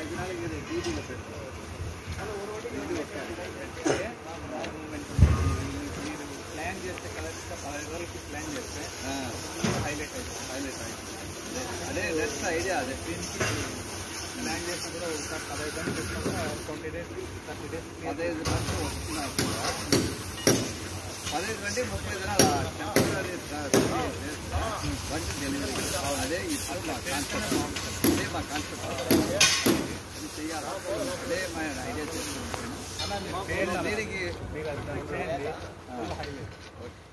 ఐదు నాలుగు ఇది డీడీలో పెడతాం ఇది ఒకసారి. మీరు ప్లాన్ చేస్తే కరెక్ట్గా పదహైదు వరకు ప్లాన్ చేస్తే ఆ, హైలైట్ అవుతుంది హైలైట్ అవుతుంది. అదే నెక్స్ట్ ఐడియా అదే దీనికి ప్లాన్ చేసినా కూడా ఒకసారి పదహైదు గంటలు పెట్టినా కూడా ట్వంటీ డేస్ థర్టీ డేస్ పదహైదు గంటలు వస్తున్నారు కూడా పదహైదు గంటే ముప్పై దినాలు టెంపరీ బండి డెలివరీ అదే ఇప్పుడు మా కాన్సెప్ట్ అదే మా కాన్సెప్ట్ అది చెయ్యాలి అదే మా ఐడియా చేసుకుంటున్నాను అలా మీరు చేయండి అలా. దీనికి మీరు అది దాన్ని చేయండి ఆ. Highlight okay